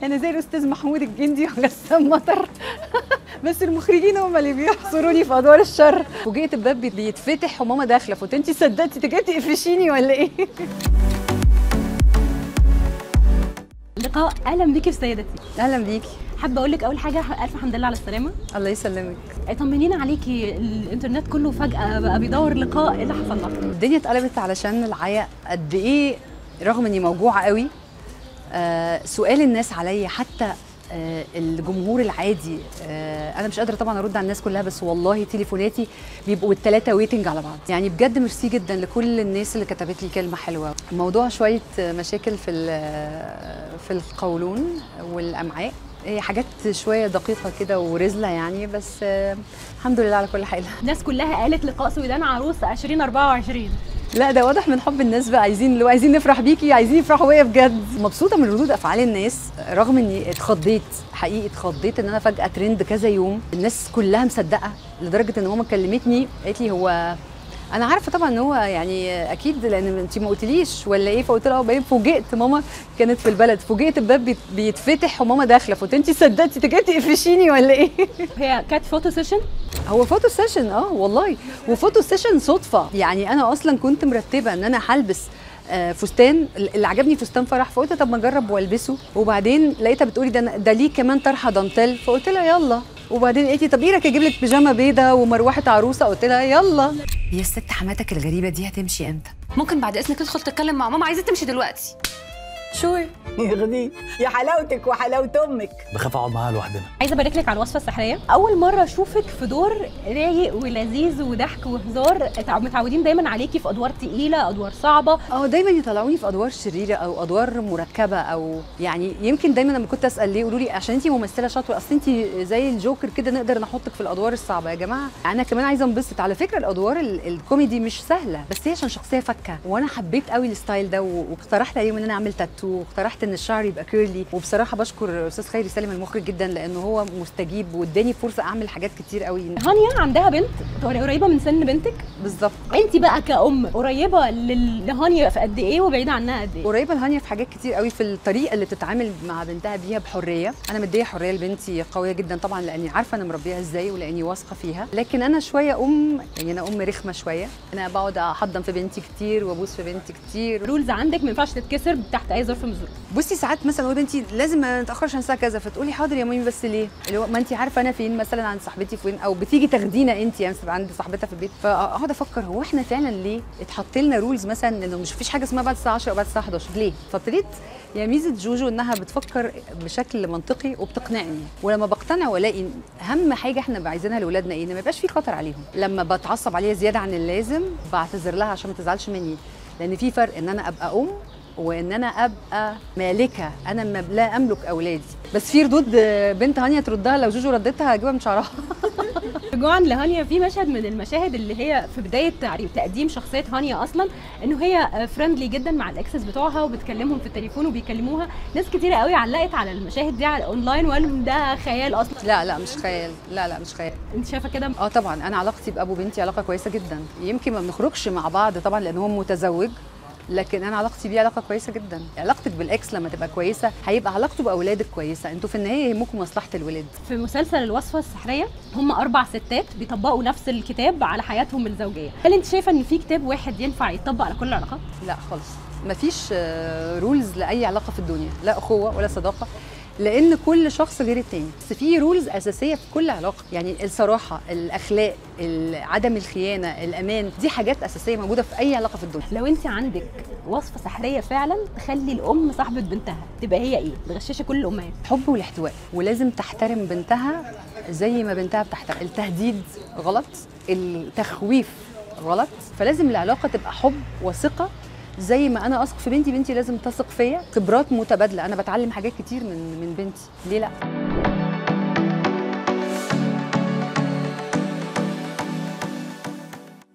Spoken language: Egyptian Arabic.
انا زي الاستاذ محمود الجندي وغسان مطر بس المخرجين هم اللي بيحصروني في ادوار الشر فوجئت الباب بيتفتح وماما داخله فقلت انت صدقتي انت جايه تقفشيني ولا ايه لقاء اهلا بيكي في سيدتي اهلا بيكي حابه اقول لك اول حاجه الف حمد لله على السلامه الله يسلمك طمنينا عليكي الانترنت كله فجاه بقى بيدور لقاء ايه اللي حصل لك الدنيا اتقلبت علشان العيا قد ايه رغم اني موجوعه قوي آه سؤال الناس عليا حتى آه الجمهور العادي آه انا مش قادره طبعا ارد على الناس كلها بس والله تليفوناتي بيبقوا الثلاثه ويتنج على بعض يعني بجد ميرسي جدا لكل الناس اللي كتبت لي كلمه حلوه موضوع شويه مشاكل في في القولون والامعاء هي حاجات شويه دقيقه كده ورزله يعني بس آه الحمد لله على كل حال الناس كلها قالت لقاء سويدان عروسه 2024 لا ده واضح من حب الناس بقى عايزين لو عايزين نفرح بيكي عايزين يفرحوا بيا بجد مبسوطه من ردود افعال الناس رغم اني اتخضيت حقيقي اتخضيت ان انا فجاه ترند كذا يوم الناس كلها مصدقه لدرجه ان ماما كلمتني قالت لي هو انا عارفه طبعا ان هو يعني اكيد لان انت ما قلتليش ولا ايه فقلت لها بعدين فوجئت ماما كانت في البلد فوجئت الباب بيتفتح وماما داخله فقلت انت صدقتي انت جايه تقفشيني ولا ايه هي كانت فوتو سيشن هو فوتو سيشن اه والله وفوتو سيشن صدفه يعني انا اصلا كنت مرتبه ان انا هلبس آه فستان اللي عجبني فستان فرح فقلت طب ما اجرب والبسه وبعدين لقيتها بتقولي ده ده ليه كمان طرحه دانتيل فقلت لها يلا وبعدين قالت لي طب ايه رايك اجيب لك بيجامه بيضه ومروحه عروسه قلت لها يلا هي الست حماتك الغريبه دي هتمشي امتى ممكن بعد اذنك تدخل تتكلم مع ماما عايزه تمشي دلوقتي شو يغني يا حلاوتك وحلاوه امك بخاف اقعد معاها لوحدنا عايزه ابارك لك على الوصفه السحريه اول مره اشوفك في دور رايق ولذيذ وضحك وهزار متعودين دايما عليكي في ادوار تقيله ادوار صعبه اه دايما يطلعوني في ادوار شريره او ادوار مركبه او يعني يمكن دايما لما كنت اسال ليه يقولوا لي عشان انت ممثله شاطره اصل انت زي الجوكر كده نقدر نحطك في الادوار الصعبه يا جماعه انا كمان عايزه انبسط على فكره الادوار الكوميدي مش سهله بس هي عشان شخصيه فكه وانا حبيت قوي الستايل ده واقترحت عليهم ان انا اعمل تاتو واقترحت ان الشعر يبقى كيرلي وبصراحه بشكر استاذ خيري سالم المخرج جدا لانه هو مستجيب واداني فرصه اعمل حاجات كتير قوي هانيا عندها بنت قريبه من سن بنتك بالظبط انت بقى كأم قريبه لهانيا في قد ايه وبعيده عنها قد ايه قريبه لهانيا في حاجات كتير قوي في الطريقه اللي بتتعامل مع بنتها بيها بحريه انا مديه حريه لبنتي قويه جدا طبعا لاني عارفه انا مربيها ازاي ولاني واثقه فيها لكن انا شويه ام يعني انا ام رخمه شويه انا بقعد احضن في بنتي كتير وابوس في بنتي كتير رولز عندك ما ينفعش تتكسر تحت اي ظرف من الظروف بصي ساعات مثلا اقول بنتي لازم ما نتاخرش عن الساعه كذا فتقولي حاضر يا مامي بس ليه اللي هو ما انت عارفه انا فين مثلا عند صاحبتي فين او بتيجي تاخدينا انت يعني تبقى عند صاحبتها في البيت فاقعد افكر هو احنا فعلا ليه اتحط لنا رولز مثلا انه مش فيش حاجه اسمها بعد الساعه 10 او بعد الساعه 11 ليه فابتديت يا ميزه جوجو انها بتفكر بشكل منطقي وبتقنعني ولما بقتنع والاقي اهم حاجه احنا عايزينها لاولادنا ايه ان ما يبقاش في خطر عليهم لما بتعصب عليها زياده عن اللازم بعتذر لها عشان ما تزعلش مني لان في فرق ان انا ابقى ام وان انا ابقى مالكه انا ما لا املك اولادي بس في ردود بنت هانيا تردها لو جوجو ردتها هجيبها من شعرها رجوعا لهانيا في مشهد من المشاهد اللي هي في بدايه تقديم شخصيه هانيا اصلا انه هي فريندلي جدا مع الاكسس بتوعها وبتكلمهم في التليفون وبيكلموها ناس كتيره قوي علقت على المشاهد دي على اونلاين وقالوا ده خيال اصلا لا لا مش خيال لا لا مش خيال انت شايفه كده اه طبعا انا علاقتي بابو بنتي علاقه كويسه جدا يمكن ما بنخرجش مع بعض طبعا لان هو متزوج لكن انا علاقتي بيه علاقه كويسه جدا علاقتك بالاكس لما تبقى كويسه هيبقى علاقته باولادك كويسه انتوا في النهايه يهمكم مصلحه الولاد في مسلسل الوصفه السحريه هم اربع ستات بيطبقوا نفس الكتاب على حياتهم الزوجيه هل انت شايفه ان في كتاب واحد ينفع يطبق على كل العلاقات لا خالص مفيش رولز لاي علاقه في الدنيا لا اخوه ولا صداقه لان كل شخص غير التاني بس في رولز اساسيه في كل علاقه يعني الصراحه الاخلاق عدم الخيانه الامان دي حاجات اساسيه موجوده في اي علاقه في الدنيا لو انت عندك وصفه سحريه فعلا تخلي الام صاحبه بنتها تبقى هي ايه تغششي كل الامهات حب والاحتواء ولازم تحترم بنتها زي ما بنتها بتحترم التهديد غلط التخويف غلط فلازم العلاقه تبقى حب وثقه زي ما انا اثق في بنتي بنتي لازم تثق فيا خبرات متبادله انا بتعلم حاجات كتير من من بنتي ليه لا